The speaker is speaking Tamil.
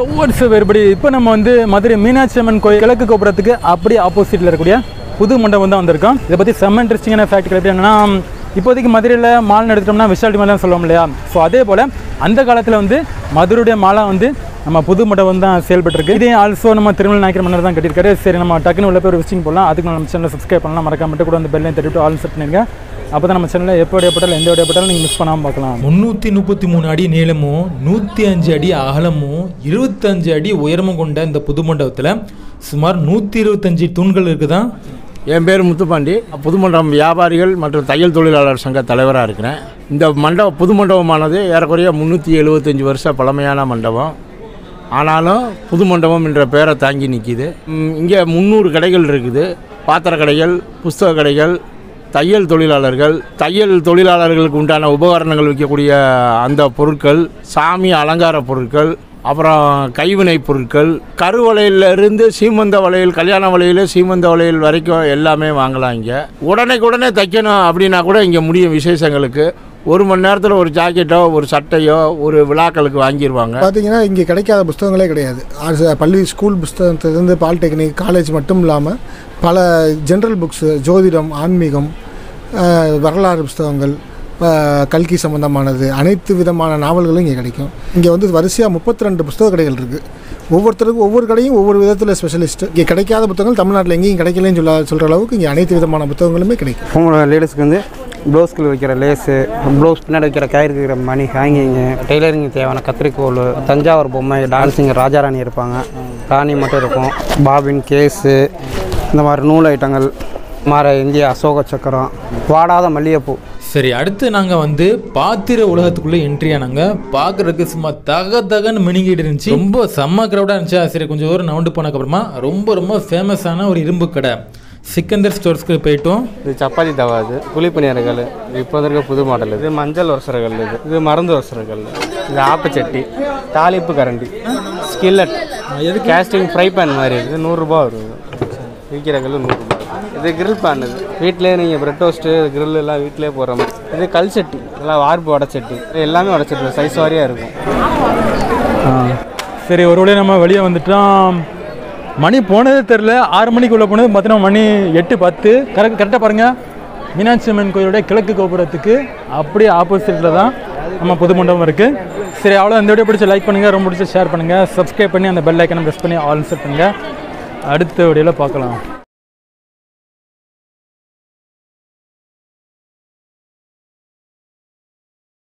வாட்ஸ் வேறுபடி இப்போ நம்ம வந்து மதுரை மீனாட்சி அம்மன் கோயில் கிழக்கு கோபுரத்துக்கு அப்படியே ஆப்போசிட்டில் இருக்கக்கூடிய புது மண்டபம் தான் வந்திருக்கோம் இதை பற்றி செம்ம இன்ட்ரெஸ்டிங்கான ஃபேக்ட் எப்படி என்னன்னா இப்போதைக்கு மதுரையில் மால்னு எடுத்துட்டோம்னா விஷால்டி மாலாம் சொல்லுவோம் இல்லையா ஸோ அதே போல் அந்த காலத்தில் வந்து மதுரையுடைய மாலா வந்து நம்ம புது மண்டபம் தான் செயல்பட்டுருக்கு இதே ஆல்சோ நம்ம திருமண நாயக்கர் மன்னர் தான் கட்டியிருக்காரு சரி நம்ம டக்குன்னு உள்ள போய் ஒரு விசிட்டிங் போடலாம் அதுக்கு நம்ம சேனலை சப்ஸ்கிரைப் பண்ணலாம் மறக்காம மட்டும் கூட வந்து பெல்லையும் தட்டிட்டு ஆல் செட் பண்ணிருங்க அப்போ தான் நம்ம சேனலில் எப்போ எப்பட்டாலும் எந்த எப்பட்டாலும் நீங்கள் மிஸ் பண்ணாமல் பார்க்கலாம் முந்நூற்றி முப்பத்தி மூணு அடி நீளமும் நூற்றி அஞ்சு அடி அகலமும் இருபத்தஞ்சு அடி உயரமும் கொண்ட இந்த புது மண்டபத்தில் சுமார் நூற்றி இருபத்தஞ்சி தூண்கள் இருக்குதான் என் பேர் முத்துப்பாண்டி புதுமண்டபம் வியாபாரிகள் மற்றும் தையல் தொழிலாளர் சங்க தலைவராக இருக்கிறேன் இந்த மண்டபம் புது மண்டபமானது ஏறக்குறைய முந்நூற்றி எழுபத்தஞ்சி வருஷ பழமையான மண்டபம் ஆனாலும் புது மண்டபம் என்ற பேரை தாங்கி நிற்கிது இங்கே முந்நூறு கடைகள் இருக்குது பாத்திர கடைகள் புஸ்தக கடைகள் தையல் தொழிலாளர்கள் தையல் தொழிலாளர்களுக்கு உண்டான உபகரணங்கள் விற்கக்கூடிய அந்த பொருட்கள் சாமி அலங்கார பொருட்கள் அப்புறம் கைவினை பொருட்கள் கருவளையிலிருந்து சீமந்த வளையல் கல்யாண வளையல் சீமந்த வளையல் வரைக்கும் எல்லாமே வாங்கலாம் இங்கே உடனே தைக்கணும் அப்படின்னா கூட இங்கே முடியும் விசேஷங்களுக்கு ஒரு மணி நேரத்தில் ஒரு ஜாக்கெட்டோ ஒரு சட்டையோ ஒரு விழாக்களுக்கு வாங்கிடுவாங்க பார்த்தீங்கன்னா இங்கே கிடைக்காத புஸ்தகங்களே கிடையாது அது பள்ளி ஸ்கூல் புஸ்தகத்திலிருந்து பாலிடெக்னிக் காலேஜ் மட்டும் இல்லாமல் பல ஜென்ரல் புக்ஸு ஜோதிடம் ஆன்மீகம் அஹ், வரலாறு புஸ்தகங்கள் அஹ், கல்கி சம்பந்தமானது அனைத்து விதமான நாவல்களும் இங்கே கிடைக்கும் இங்கே வந்து வரிசையாக முப்பத்தி ரெண்டு புஸ்தக கடைகள் இருக்குது ஒவ்வொருத்தருக்கும் ஒவ்வொரு கடையும் ஒவ்வொரு விதத்தில் ஸ்பெஷலிஸ்ட் இங்கே கிடைக்காத புத்தகங்கள் தமிழ்நாட்டில் எங்கேயும் கிடைக்கலன்னு சொல்ல சொல்கிற அளவுக்கு இங்கே அனைத்து விதமான புத்தகங்களுமே கிடைக்கும் பொம்பளை லேடிஸ்க்கு வந்து ப்ளவுஸ்க்கு வைக்கிற லேஸு ப்ளவுஸ் பின்னாடி வைக்கிற கயிறு வைக்கிற மணி ஹேங்கிங்கு டெய்லரிங் தேவையான கத்திரிக்கோல் தஞ்சாவூர் பொம்மை டான்ஸிங் ராஜாராணி இருப்பாங்க ராணி மட்டும் இருக்கும் பாபின் கேஸு இந்த மாதிரி நூல் ஐட்டங்கள் மாற இந்திய அசோக சக்கரம் வாடாத மல்லிகைப்பூ சரி அடுத்து நாங்கள் வந்து பாத்திர உலகத்துக்குள்ளே என்ட்ரி ஆனாங்க பார்க்குறதுக்கு சும்மா தக தகன்னு மினிங்கிட்டு இருந்துச்சு ரொம்ப செம்ம க்ரௌடாக இருந்துச்சா சரி கொஞ்சம் தூரம் நவுண்டு போனதுக்கப்புறமா ரொம்ப ரொம்ப ஃபேமஸான ஒரு இரும்பு கடை சிக்கந்தர் ஸ்டோர்ஸ்க்கு போயிட்டோம் இது சப்பாத்தி தவா இது குழிப்பணியாரங்கள் இப்போ வந்திருக்க புது மாடல் இது மஞ்சள் ஒரசரங்கள் இது இது மருந்து ஒரசரங்கள் இது ஆப்பச்சட்டி தாளிப்பு கரண்டி ஸ்கில்லட் இது கேஸ்டிங் ஃப்ரை பேன் மாதிரி இது நூறுரூபா வரும் விற்கிறங்கள் நூறுரூபா இது கிரில் பேன் இது வீட்டிலே நீங்கள் பிரெட் டோஸ்ட்டு grill எல்லாம் வீட்டிலே போடுற மாதிரி இது கல் சட்டி இதெல்லாம் வார்ப்பு வடச்சட்டி இது எல்லாமே வடச்சட்டி சைஸ் வாரியாக இருக்கும் சரி ஒரு வழியாக நம்ம வெளியே வந்துட்டோம் மணி போனதே தெரில ஆறு மணிக்குள்ளே போனது பார்த்தீங்கன்னா மணி எட்டு பத்து கரெக்ட் கரெக்டாக பாருங்கள் மீனாட்சி அம்மன் கோயிலுடைய கிழக்கு கோபுரத்துக்கு அப்படியே ஆப்போசிட்டில் தான் நம்ம புது மண்டபம் இருக்குது சரி அவ்வளோ இந்த வீடியோ பிடிச்சி லைக் பண்ணுங்கள் ரொம்ப பிடிச்சி ஷேர் பண்ணுங்கள் சப்ஸ்கிரைப் பண்ணி அந்த பெல் ஐக்கனை ப்ரெஸ் பண்ணி ஆல் செட் பண்ணுங்கள் அடுத்த வீடியோவில் பார்க்கலாம்